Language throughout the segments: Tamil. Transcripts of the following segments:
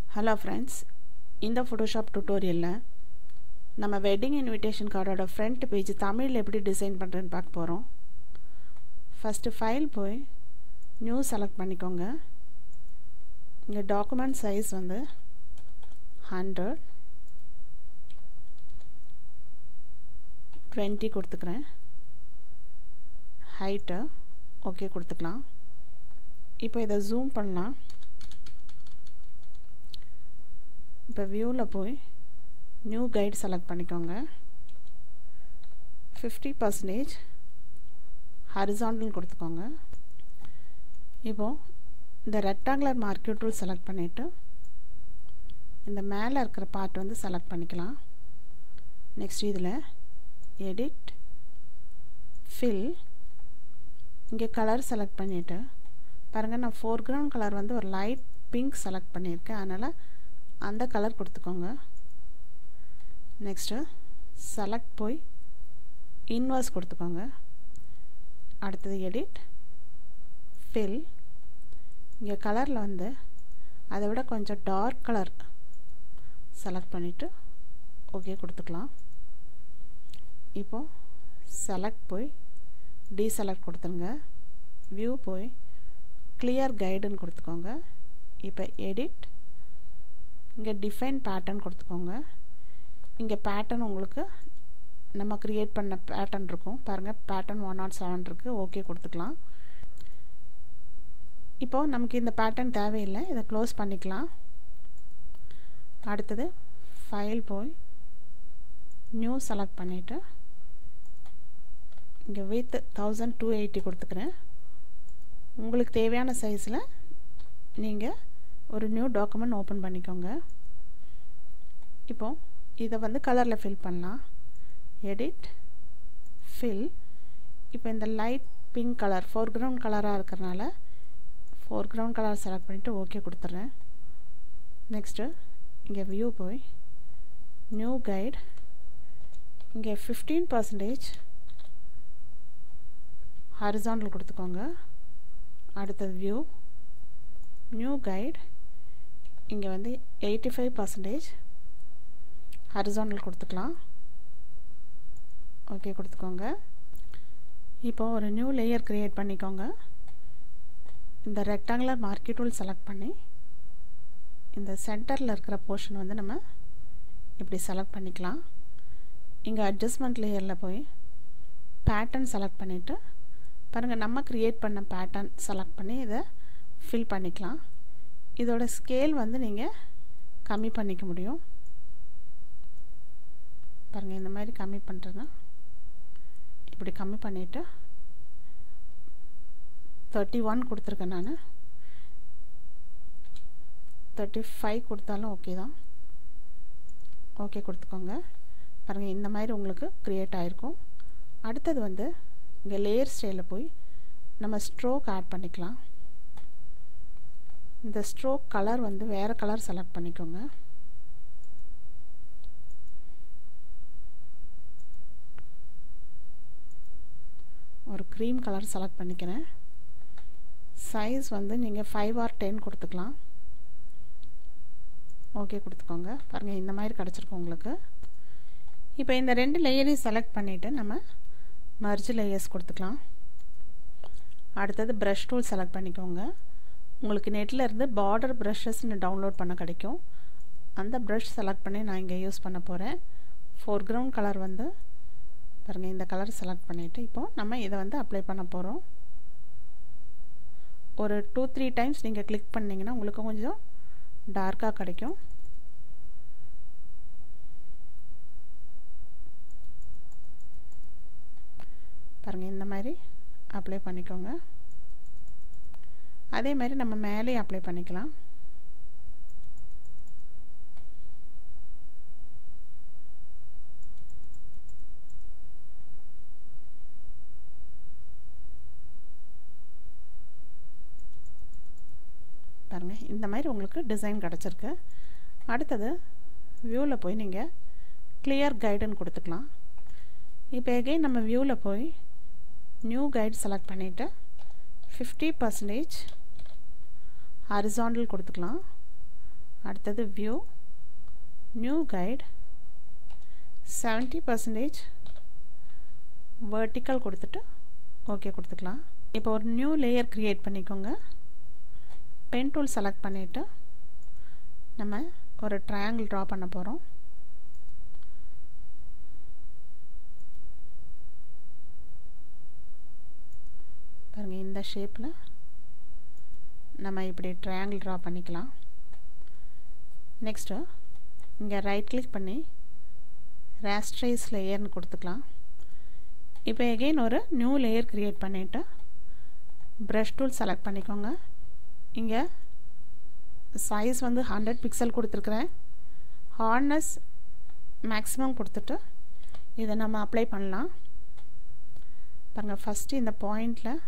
ஹலோ ஃப்ரெண்ட்ஸ் இந்த ஃபோட்டோஷாப் டுட்டோரியலில் நம்ம வெட்டிங் இன்விடேஷன் கார்டோட ஃப்ரண்ட் பேஜ் தமிழில் எப்படி டிசைன் பண்ணுறேன்னு பார்க்க போகிறோம் ஃபஸ்ட்டு ஃபைல் போய் நியூ செலக்ட் பண்ணிக்கோங்க இங்கே டாக்குமெண்ட் சைஸ் வந்து ஹண்ட்ரட் டுவெண்ட்டி கொடுத்துக்கிறேன் ஹைட்டு ஓகே கொடுத்துக்கலாம் இப்போ இதை ஜூம் பண்ணலாம் இப்போ வியூவில் போய் நியூ கைட் செலக்ட் பண்ணிக்கோங்க ஃபிஃப்டி பர்சன்டேஜ் ஹரிசாண்டல் கொடுத்துக்கோங்க இப்போது இந்த ரெக்டாங்குலர் மார்க்கெட் டூல் செலக்ட் பண்ணிவிட்டு இந்த மேலே இருக்கிற பார்ட் வந்து செலக்ட் பண்ணிக்கலாம் நெக்ஸ்ட் இதில் எடிட் ஃபில் இங்கே கலர் செலக்ட் பண்ணிவிட்டு பாருங்கள் நான் ஃபோர் கிரவுண்ட் கலர் வந்து ஒரு லைட் பிங்க் செலக்ட் பண்ணியிருக்கேன் அதனால் அந்த கலர் கொடுத்துக்கோங்க நெக்ஸ்ட்டு செலக்ட் போய் இன்வர்ஸ் கொடுத்துக்கோங்க அடுத்தது எடிட் ஃபில் இங்கே கலரில் வந்து அதை விட கொஞ்சம் டார்க் கலர் செலக்ட் பண்ணிவிட்டு ஓகே கொடுத்துக்கலாம் இப்போது செலக்ட் போய் டீசெலக்ட் கொடுத்துருங்க வியூ போய் கிளியர் கைடுன்னு கொடுத்துக்கோங்க இப்போ எடிட் இங்கே டிஃபைன் பேட்டர்ன் கொடுத்துக்கோங்க இங்கே பேட்டர்ன் உங்களுக்கு நம்ம க்ரியேட் பண்ண பேட்டர்ன் இருக்கும் பாருங்கள் பேட்டர்ன் ஒன் நாட் செவன் இருக்குது ஓகே கொடுத்துக்கலாம் இப்போது நமக்கு இந்த பேட்டர்ன் தேவையில்லை இதை க்ளோஸ் பண்ணிக்கலாம் அடுத்தது ஃபைல் போய் நியூ செலக்ட் பண்ணிவிட்டு இங்கே வித் தௌசண்ட் டூ எயிட்டி கொடுத்துக்கிறேன் உங்களுக்கு தேவையான சைஸில் நீங்கள் ஒரு நியூ டாக்குமெண்ட் ஓப்பன் பண்ணிக்கோங்க இப்போது இதை வந்து கலரில் ஃபில் பண்ணலாம் எடிட் ஃபில் இப்போ இந்த light pink colour foreground கலராக இருக்கிறனால ஃபோர் கிரவுண்ட் கலர் செலக்ட் பண்ணிவிட்டு ஓகே கொடுத்துட்றேன் நெக்ஸ்ட்டு இங்கே வியூ போய் நியூ கைட் இங்கே ஃபிஃப்டீன் பர்சன்டேஜ் ஹரிசாண்டல் கொடுத்துக்கோங்க அடுத்தது வியூ நியூ கைட் இங்கே வந்து எயிட்டி ஃபைவ் பர்சன்டேஜ் ஹரிசாண்டல் கொடுத்துக்கலாம் ஓகே கொடுத்துக்கோங்க இப்போது ஒரு நியூ லேயர் க்ரியேட் பண்ணிக்கோங்க இந்த ரெக்டாங்குலர் மார்க்கெட் டூல் செலக்ட் பண்ணி இந்த சென்டரில் இருக்கிற போர்ஷன் வந்து நம்ம இப்படி செலக்ட் பண்ணிக்கலாம் இங்கே அட்ஜஸ்ட்மெண்ட் லேயரில் போய் பேட்டர்ன் செலக்ட் பண்ணிவிட்டு பாருங்கள் நம்ம க்ரியேட் பண்ண பேட்டர்ன் செலக்ட் பண்ணி இதை ஃபில் பண்ணிக்கலாம் இதோட ஸ்கேல் வந்து நீங்கள் கம்மி பண்ணிக்க முடியும் பாருங்கள் இந்த மாதிரி கம்மி பண்ணுறேன்னா இப்படி கம்மி பண்ணிவிட்டு தேர்ட்டி ஒன் கொடுத்துருக்கேன் நான் தேர்ட்டி ஃபைவ் கொடுத்தாலும் ஓகே தான் ஓகே கொடுத்துக்கோங்க பாருங்கள் இந்த மாதிரி உங்களுக்கு க்ரியேட் ஆகிருக்கும் அடுத்தது வந்து இங்கே லேயர் ஸ்டைலில் போய் நம்ம ஸ்ட்ரோக் ஆட் பண்ணிக்கலாம் இந்த ஸ்ட்ரோக் கலர் வந்து வேறு கலர் செலக்ட் பண்ணிக்கோங்க ஒரு க்ரீம் கலர் செலக்ட் பண்ணிக்கிறேன் சைஸ் வந்து நீங்கள் ஃபைவ் ஆர் டென் கொடுத்துக்கலாம் ஓகே கொடுத்துக்கோங்க பாருங்கள் இந்த மாதிரி கிடச்சிருக்கும் உங்களுக்கு இப்போ இந்த ரெண்டு லேயரையும் செலக்ட் பண்ணிவிட்டு நம்ம மர்ஜ் லேயர்ஸ் கொடுத்துக்கலாம் அடுத்தது ப்ரஷ் டூல் செலக்ட் பண்ணிக்கோங்க உங்களுக்கு நெட்டில் இருந்து பார்டர் ப்ரஷஸ்ன்னு டவுன்லோட் பண்ண கிடைக்கும் அந்த ப்ரஷ் செலக்ட் பண்ணி நான் இங்கே யூஸ் பண்ண போகிறேன் ஃபோர் கிரவுண்ட் கலர் வந்து பாருங்கள் இந்த கலர் செலக்ட் பண்ணிவிட்டு இப்போது நம்ம இதை வந்து அப்ளை பண்ண போகிறோம் ஒரு டூ த்ரீ டைம்ஸ் நீங்கள் கிளிக் பண்ணிங்கன்னா உங்களுக்கு கொஞ்சம் டார்க்காக கிடைக்கும் பாருங்கள் இந்த மாதிரி அப்ளை பண்ணிக்கோங்க அதே மாதிரி நம்ம மேலே அப்ளை பண்ணிக்கலாம் பாருங்கள் இந்த மாதிரி உங்களுக்கு டிசைன் கிடச்சிருக்கு அடுத்தது வியூவில் போய் நீங்கள் கிளியர் கைடுன்னு கொடுத்துக்கலாம் இப்போ எகைன் நம்ம வியூவில் போய் நியூ கைட் செலக்ட் பண்ணிவிட்டு ஃபிஃப்டி பர்சன்டேஜ் ஹரிசாண்டல் கொடுத்துக்கலாம் அடுத்தது view new guide seventy percentage vertical கொடுத்துட்டு ஓகே கொடுத்துக்கலாம் இப்போ ஒரு நியூ லேயர் க்ரியேட் பண்ணிக்கோங்க பென் டூல் செலக்ட் பண்ணிவிட்டு நம்ம ஒரு ட்ரையாங்கிள் ட்ரா பண்ண போகிறோம் பாருங்கள் இந்த ஷேப்பில் நம்ம இப்படி ட்ரையாங்கிள் ட்ரா பண்ணிக்கலாம் நெக்ஸ்ட்டு இங்கே ரைட் கிளிக் பண்ணி ரேஸ்ட்ரைஸ் லேயர்னு கொடுத்துக்கலாம் இப்போ எகெயின் ஒரு நியூ லேயர் க்ரியேட் பண்ணிவிட்டு ப்ரஷ் டூல் செலக்ட் பண்ணிக்கோங்க இங்கே சைஸ் வந்து ஹண்ட்ரட் பிக்சல் கொடுத்துருக்குறேன் ஹார்ட்னஸ் மேக்ஸிமம் கொடுத்துட்டு இதை நம்ம அப்ளை பண்ணலாம் பாருங்கள் ஃபஸ்ட்டு இந்த பாயிண்டில்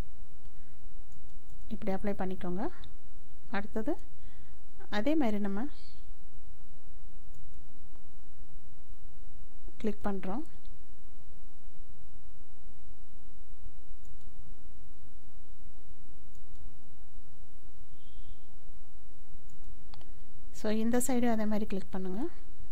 இப்படி அப்ளை பண்ணிக்கோங்க அடுத்தது அதே மாதிரி நம்ம கிளிக் பண்ணுறோம் ஸோ இந்த சைடு அதே மாதிரி கிளிக் பண்ணுங்கள்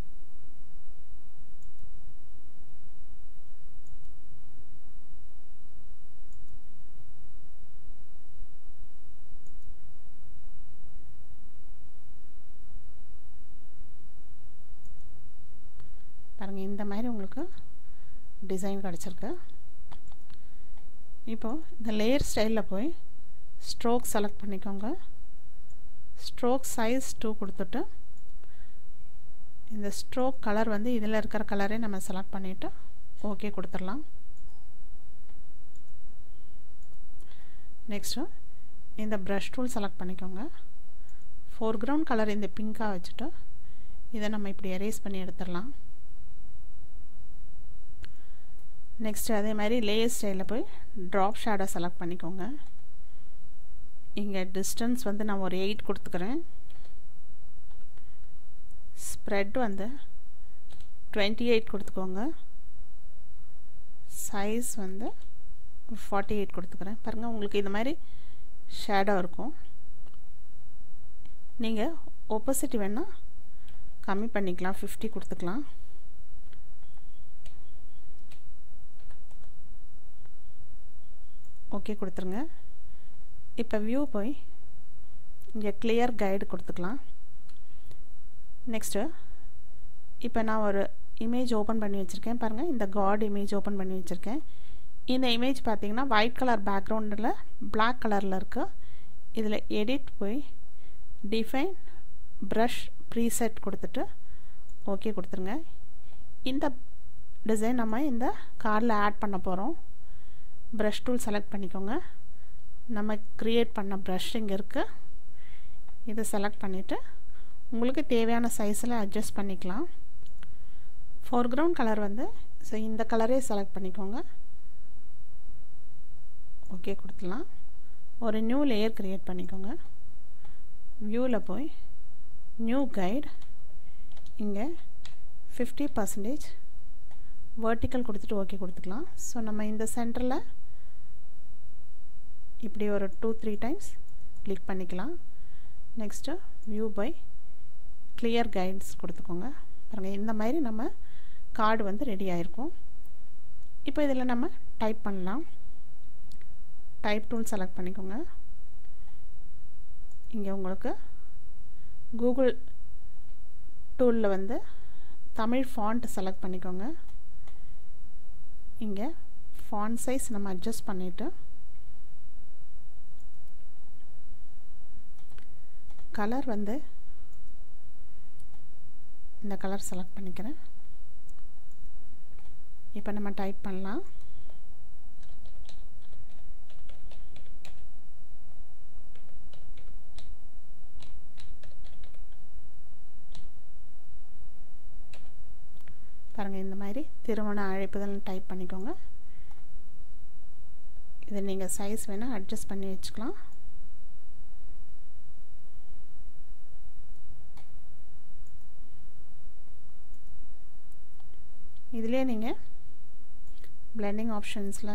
பாருங்கள் இந்த மாதிரி உங்களுக்கு டிசைன் கிடச்சிருக்கு இப்போது இந்த லேயர் ஸ்டைலில் போய் ஸ்ட்ரோக் செலக்ட் பண்ணிக்கோங்க ஸ்ட்ரோக் சைஸ் டூ கொடுத்துட்டு இந்த ஸ்ட்ரோக் கலர் வந்து இதில் இருக்கிற கலரே நம்ம செலக்ட் பண்ணிவிட்டு ஓகே கொடுத்துடலாம் நெக்ஸ்ட்டு இந்த ப்ரஷ் டூல் செலக்ட் பண்ணிக்கோங்க ஃபோர்க்ரவுண்ட் கலர் இந்த பிங்காக வச்சுட்டு இதை நம்ம இப்படி எரேஸ் பண்ணி எடுத்துடலாம் நெக்ஸ்ட் அதே மாதிரி லேயர் ஸ்டைலில் போய் ட்ராப் ஷேடோ செலக்ட் பண்ணிக்கோங்க இங்கே டிஸ்டன்ஸ் வந்து நான் ஒரு எயிட் கொடுத்துக்கிறேன் ஸ்ப்ரெட் வந்து டுவெண்ட்டி எயிட் கொடுத்துக்கோங்க சைஸ் வந்து ஃபார்ட்டி எயிட் கொடுத்துக்கிறேன் பாருங்கள் உங்களுக்கு இந்த மாதிரி ஷேடோ இருக்கும் நீங்கள் ஒப்போசிட்டி வேணால் கம்மி பண்ணிக்கலாம் ஃபிஃப்டி கொடுத்துக்கலாம் ஓகே கொடுத்துருங்க இப்போ வியூ போய் இங்கே கிளியர் கைடு கொடுத்துக்கலாம் நெக்ஸ்ட்டு இப்போ நான் ஒரு இமேஜ் ஓப்பன் பண்ணி வச்சுருக்கேன் பாருங்கள் இந்த காட் இமேஜ் ஓப்பன் பண்ணி வச்சுருக்கேன் இந்த இமேஜ் பார்த்தீங்கன்னா ஒயிட் கலர் பேக்ரவுண்டில் பிளாக் கலரில் இருக்குது இதில் எடிட் போய் டிஃபைன் ப்ரஷ் ப்ரீசெட் கொடுத்துட்டு ஓகே கொடுத்துருங்க இந்த டிசைன் நம்ம இந்த கார்டில் ஆட் பண்ண போகிறோம் ப்ரஷ் டூல் செலக்ட் பண்ணிக்கோங்க நம்ம க்ரியேட் பண்ண ப்ரஷ் இங்கே இருக்குது இதை செலக்ட் பண்ணிவிட்டு உங்களுக்கு தேவையான சைஸில் அட்ஜஸ்ட் பண்ணிக்கலாம் ஃபோர்க்ரவுண்ட் கலர் வந்து ஸோ இந்த கலரே செலக்ட் பண்ணிக்கோங்க ஓகே கொடுத்துலாம் ஒரு நியூ லேயர் க்ரியேட் பண்ணிக்கோங்க வியூவில் போய் நியூ கைட் இங்கே ஃபிஃப்டி பர்சன்டேஜ் வேர்ட்டிக்கல் கொடுத்துட்டு ஓகே கொடுத்துக்கலாம் ஸோ நம்ம இந்த சென்டரில் இப்படி ஒரு டூ த்ரீ டைம்ஸ் கிளிக் பண்ணிக்கலாம் next view by clear guides கொடுத்துக்கோங்க பாருங்கள் இந்த மாதிரி நம்ம கார்டு வந்து ரெடி ஆகிருக்கும் இப்போ இதில் நம்ம டைப் பண்ணலாம் டைப் டூல் செலக்ட் பண்ணிக்கோங்க இங்கே உங்களுக்கு கூகுள் டூலில் வந்து தமிழ் ஃபாண்ட் செலக்ட் பண்ணிக்கோங்க இங்கே ஃபாண்ட் சைஸ் நம்ம அட்ஜஸ்ட் பண்ணிவிட்டு கலர் வந்து இந்த கலர் செலக்ட் பண்ணிக்கிறேன் இப்போ நம்ம டைப் பண்ணலாம் பாருங்கள் இந்த மாதிரி திருமண அழைப்புதல் டைப் பண்ணிக்கோங்க இதை நீங்கள் சைஸ் வேணால் அட்ஜஸ்ட் பண்ணி வச்சுக்கலாம் இதிலே நீங்கள் பிளெண்டிங் ஆப்ஷன்ஸில்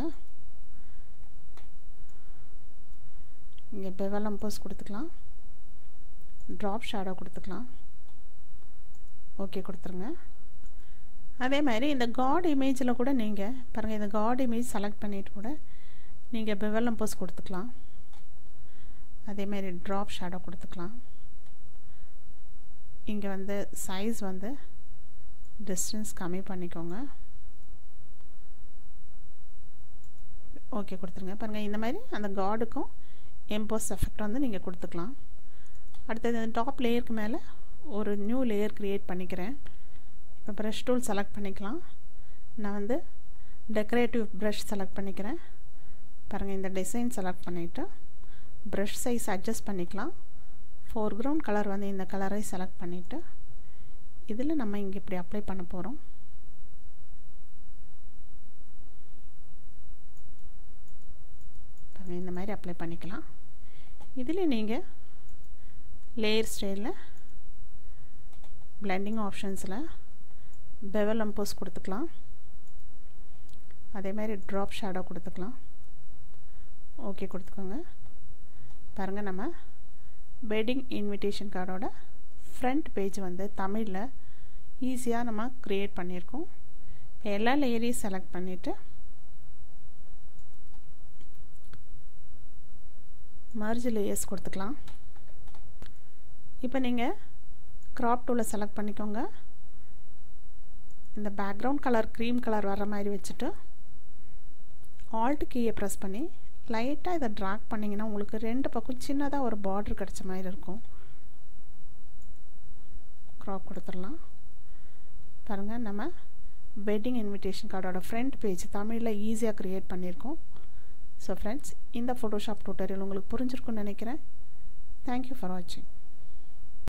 இங்கே பெவலம் போஸ் கொடுத்துக்கலாம் ட்ராப் ஷேடோ கொடுத்துக்கலாம் ஓகே கொடுத்துருங்க அதே மாதிரி இந்த காட் இமேஜில் கூட நீங்கள் பாருங்கள் இந்த காட் இமேஜ் செலக்ட் பண்ணிவிட்டு கூட நீங்கள் பெவலம் போஸ் கொடுத்துக்கலாம் அதே மாதிரி ட்ராப் ஷேடோ கொடுத்துக்கலாம் இங்கே வந்து சைஸ் வந்து டிஸ்டன்ஸ் கம்மி பண்ணிக்கோங்க ஓகே கொடுத்துருங்க பாருங்கள் இந்த மாதிரி அந்த கார்டுக்கும் எம்போஸ் எஃபெக்ட் வந்து நீங்கள் கொடுத்துக்கலாம் அடுத்தது இந்த டாப் லேயருக்கு மேலே ஒரு நியூ லேயர் க்ரியேட் பண்ணிக்கிறேன் இப்போ ப்ரஷ் டூல் செலக்ட் பண்ணிக்கலாம் நான் வந்து டெக்கரேட்டிவ் ப்ரஷ் செலக்ட் பண்ணிக்கிறேன் பாருங்கள் இந்த டிசைன் செலக்ட் பண்ணிவிட்டு ப்ரஷ் சைஸ் அட்ஜஸ்ட் பண்ணிக்கலாம் ஃபோர் க்ரௌண்ட் கலர் வந்து இந்த கலரை செலக்ட் பண்ணிவிட்டு இதில் நம்ம இங்கே இப்படி அப்ளை பண்ண போகிறோம் பாருங்கள் இந்த மாதிரி அப்ளை பண்ணிக்கலாம் இதில் நீங்கள் லேயர் ஸ்டைலில் பிளெண்டிங் ஆப்ஷன்ஸில் பெவல் அம்போஸ் கொடுத்துக்கலாம் அதே மாதிரி ட்ராப் ஷேடோ கொடுத்துக்கலாம் ஓகே கொடுத்துக்கோங்க பாருங்கள் நம்ம வெட்டிங் இன்விடேஷன் கார்டோட ஃப்ரண்ட் பேஜ் வந்து தமிழில் ஈஸியாக நம்ம க்ரியேட் பண்ணியிருக்கோம் எல்லா லேயரையும் செலக்ட் பண்ணிவிட்டு மர்ஜ் லேயர்ஸ் கொடுத்துக்கலாம் இப்போ நீங்கள் க்ராப் டூலை செலக்ட் பண்ணிக்கோங்க இந்த பேக்ரவுண்ட் கலர் க்ரீம் கலர் வர மாதிரி வச்சுட்டு ஆல்ட் கீயை ப்ரெஸ் பண்ணி லைட்டாக இதை ட்ராக் பண்ணிங்கன்னா உங்களுக்கு ரெண்டு பக்கம் சின்னதாக ஒரு பார்டர் கிடச்ச மாதிரி இருக்கும் க்ராப் கொடுத்துடலாம் பாருங்கள் நம்ம வெட்டிங் இன்விடேஷன் கார்டோட ஃப்ரண்ட் பேஜ் தமிழில் ஈஸியாக க்ரியேட் பண்ணியிருக்கோம் ஸோ ஃப்ரெண்ட்ஸ் இந்த ஃபோட்டோஷாப் டூட்டோரியல் உங்களுக்கு புரிஞ்சிருக்குன்னு நினைக்கிறேன் தேங்க்யூ ஃபார் வாட்சிங்